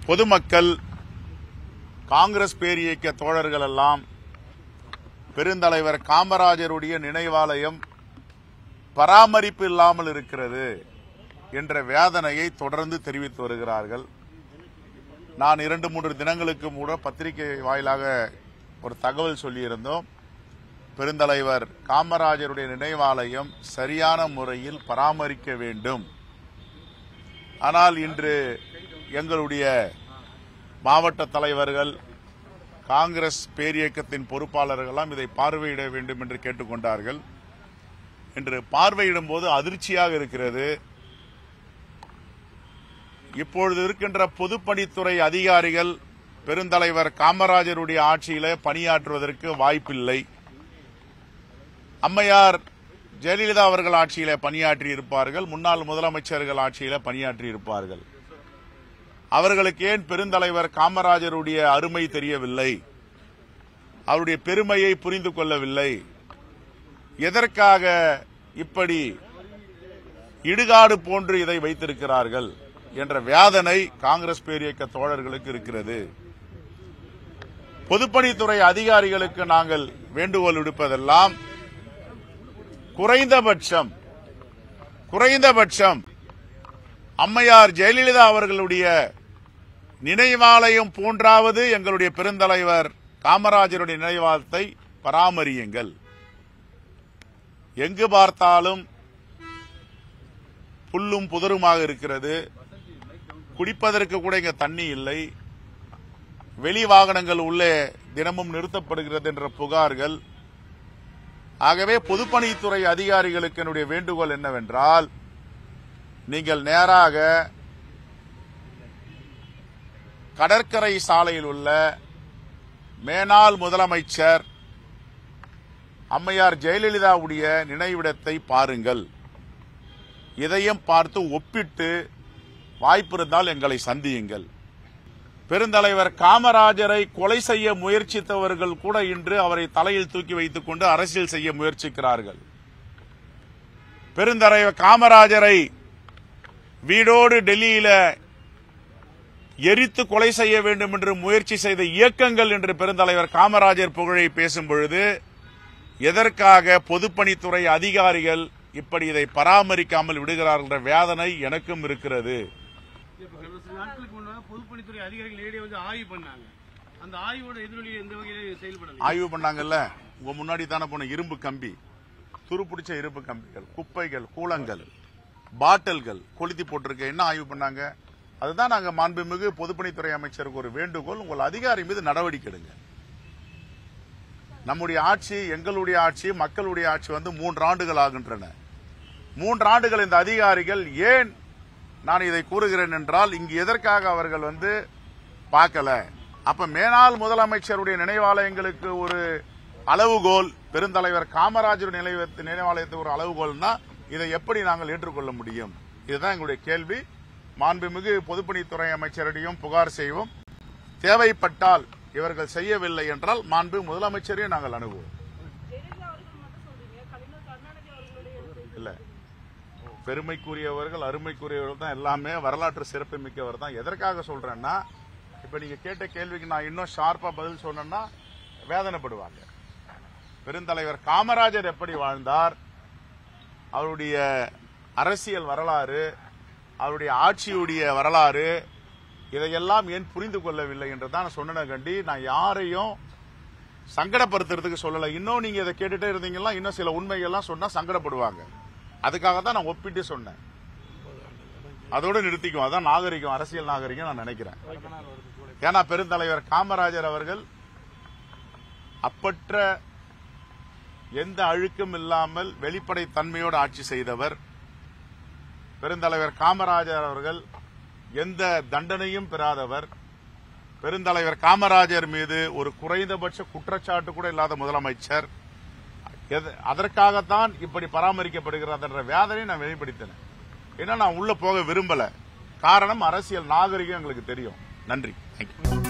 பொதுமக்கள் காங்கிரஸ் பேரியக்க தோழர்கள் எல்லாம் பெருந்தலைவர் காமராஜருடைய நினைவாலயம் பராமரிப்பு இல்லாமல் இருக்கிறது என்ற வேதனையை தொடர்ந்து தெரிவித்து வருகிறார்கள் நான் இரண்டு மூன்று தினங்களுக்கு கூட பத்திரிகை வாயிலாக ஒரு தகவல் சொல்லியிருந்தோம் பெருந்தலைவர் காமராஜருடைய நினைவாலயம் சரியான முறையில் பராமரிக்க வேண்டும் ஆனால் இன்று எங்களுடைய மாவட்ட தலைவர்கள் காங்கிரஸ் பேரியக்கத்தின் பொறுப்பாளர்களெல்லாம் இதை பார்வையிட வேண்டும் என்று கேட்டுக்கொண்டார்கள் என்று பார்வையிடும் போது அதிர்ச்சியாக இருக்கிறது இப்பொழுது இருக்கின்ற பொதுப்பணித்துறை அதிகாரிகள் பெருந்தலைவர் காமராஜருடைய ஆட்சியில பணியாற்றுவதற்கு வாய்ப்பில்லை அம்மையார் ஜெயலலிதா அவர்கள் ஆட்சியில பணியாற்றி இருப்பார்கள் முன்னாள் முதலமைச்சர்கள் ஆட்சியில பணியாற்றி இருப்பார்கள் அவர்களுக்கு ஏன் பெருந்தலைவர் காமராஜருடைய அருமை தெரியவில்லை அவருடைய பெருமையை புரிந்து கொள்ளவில்லை எதற்காக இப்படி இடுகாடு போன்று இதை வைத்திருக்கிறார்கள் என்ற வேதனை காங்கிரஸ் பேரியக்க தோழர்களுக்கு இருக்கிறது பொதுப்பணித்துறை அதிகாரிகளுக்கு நாங்கள் வேண்டுகோள் விடுப்பதெல்லாம் குறைந்தபட்சம் குறைந்தபட்சம் அம்மையார் ஜெயலலிதா அவர்களுடைய நினைவாலயம் போன்றாவது எங்களுடைய பெருந்தலைவர் காமராஜருடைய நினைவாலயத்தை பராமரியுங்கள் எங்கு பார்த்தாலும் புல்லும் புதருமாக இருக்கிறது குடிப்பதற்கு கூட இங்க தண்ணி இல்லை வெளி வாகனங்கள் உள்ளே தினமும் நிறுத்தப்படுகிறது என்ற புகார்கள் ஆகவே பொதுப்பணித்துறை அதிகாரிகளுக்கு என்னுடைய வேண்டுகோள் என்னவென்றால் நீங்கள் நேராக கடற்கரை சாலையில் உள்ள மேனாள் முதலமைச்சர் அம்மையார் ஜெயலலிதாவுடைய நினைவிடத்தை பாருங்கள் இதையும் பார்த்து ஒப்பிட்டு வாய்ப்பிருந்தால் எங்களை சந்தியுங்கள் பெருந்தலைவர் காமராஜரை கொலை செய்ய முயற்சித்தவர்கள் கூட இன்று அவரை தலையில் தூக்கி வைத்துக் கொண்டு அரசியல் செய்ய முயற்சிக்கிறார்கள் பெருந்தலைவர் காமராஜரை வீடோடு டெல்லியில எரித்து கொலை செய்ய வேண்டும் என்று முயற்சி செய்த இயக்கங்கள் என்று பெருந்தலைவர் காமராஜர் புகழை பேசும் பொழுது எதற்காக பொதுப்பணித்துறை அதிகாரிகள் இப்படி இதை பராமரிக்காமல் விடுகிறார்கள் என்ற வேதனை எனக்கும் இருக்கிறது இப்ப கடந்த சில நாட்களுக்கு முன்னாடி பொதுப்பணித்துறை அதிகாரிகள் நேரடியாக வந்து ஆய்வு பண்ணாங்க அந்த ஆய்வோட எதிரொலி எந்த வகையில செயல்படல ஆய்வு பண்ணாங்கல்ல உங்க முன்னாடி தானே போன இரும்பு கம்பி துருப்பிடிச்ச இரும்பு கம்பிகள் குப்பைகள் கூலங்கள் பாட்டில்கள் கொளுத்தி போட்டிருக்க என்ன ஆய்வு பண்ணாங்க அதுதான் நாங்க மாண்புமிகு பொதுப்பணித்துறை அமைச்சருக்கு ஒரு வேண்டுகோள் உங்கள் அதிகாரி மீது நடவடிக்கை எடுங்க நம்முடைய ஆட்சி எங்களுடைய ஆட்சி மக்களுடைய ஆட்சி வந்து மூன்று ஆண்டுகள் ஆகின்றன மூன்று ஆண்டுகள் இந்த அதிகாரிகள் ஏன் நான் இதை கூறுகிறேன் என்றால் இங்கு எதற்காக அவர்கள் வந்து பார்க்கல அப்ப மேனாள் முதலமைச்சருடைய நினைவாலயங்களுக்கு ஒரு அளவுகோல் பெருந்தலைவர் காமராஜர் நினைவத்து நினைவாலயத்துக்கு ஒரு அளவுகோல்னா இதை எப்படி நாங்கள் ஏற்றுக்கொள்ள முடியும் இதுதான் எங்களுடைய கேள்வி மாண்புமிகு பொதுப்பணித்துறை அமைச்சரிடையும் புகார் செய்வோம் தேவைப்பட்டால் இவர்கள் செய்யவில்லை என்றால் மாண்பு முதலமைச்சரையும் நாங்கள் அணுகுவோம் ஜெயலலிதா அவர்கள் மட்டும் சொல்றீங்க கலைஞர் கருணாநிதி அவர்களுடைய எழுத்து இல்ல பெருமைக்குரியவர்கள் அருமைக்குரியவர்கள் தான் எல்லாமே வரலாற்று சிறப்பு மிக்கவர் தான் எதற்காக சொல்றேன்னா இப்ப நீங்க கேட்ட கேள்விக்கு நான் இன்னும் ஷார்ப்பா பதில் சொன்னேன்னா வேதனைப்படுவாங்க பெருந்தலைவர் காமராஜர் எப்படி வாழ்ந்தார் அவருடைய அரசியல் வரலாறு அவருடைய ஆட்சியுடைய வரலாறு இதையெல்லாம் ஏன் புரிந்து கொள்ளவில்லை என்று தான் சொன்ன கண்டி நான் யாரையும் சங்கடப்படுத்துறதுக்கு சொல்லல இன்னும் நீங்க இதை கேட்டுட்டே இருந்தீங்கன்னா இன்னும் சில உண்மைகள்லாம் சொன்னா சங்கடப்படுவாங்க அதுக்காக தான் நான் ஒப்பிட்டு சொன்னேன் அதோட நிறுத்திக்கும் அதான் நாகரிகம் அரசியல் நாகரிகம் நான் நினைக்கிறேன் ஏன்னா பெருந்தலைவர் காமராஜர் அவர்கள் அப்பற்ற எந்த அழுக்கும் இல்லாமல் வெளிப்படை தன்மையோடு ஆட்சி செய்தவர் பெருந்தலைவர் காமராஜர் அவர்கள் எந்த தண்டனையும் பெறாதவர் பெருந்தலைவர் காமராஜர் மீது ஒரு குறைந்தபட்ச குற்றச்சாட்டு கூட இல்லாத முதலமைச்சர் எது- அதற்காகத்தான் இப்படி பராமரிக்கப்படுகிறது என்ற வேதனை நான் வெளிப்படுத்தினேன் ஏன்னா நான் உள்ள போக விரும்பல காரணம் அரசியல் நாகரிகம் எங்களுக்கு தெரியும் நன்றி தேங்க்யூ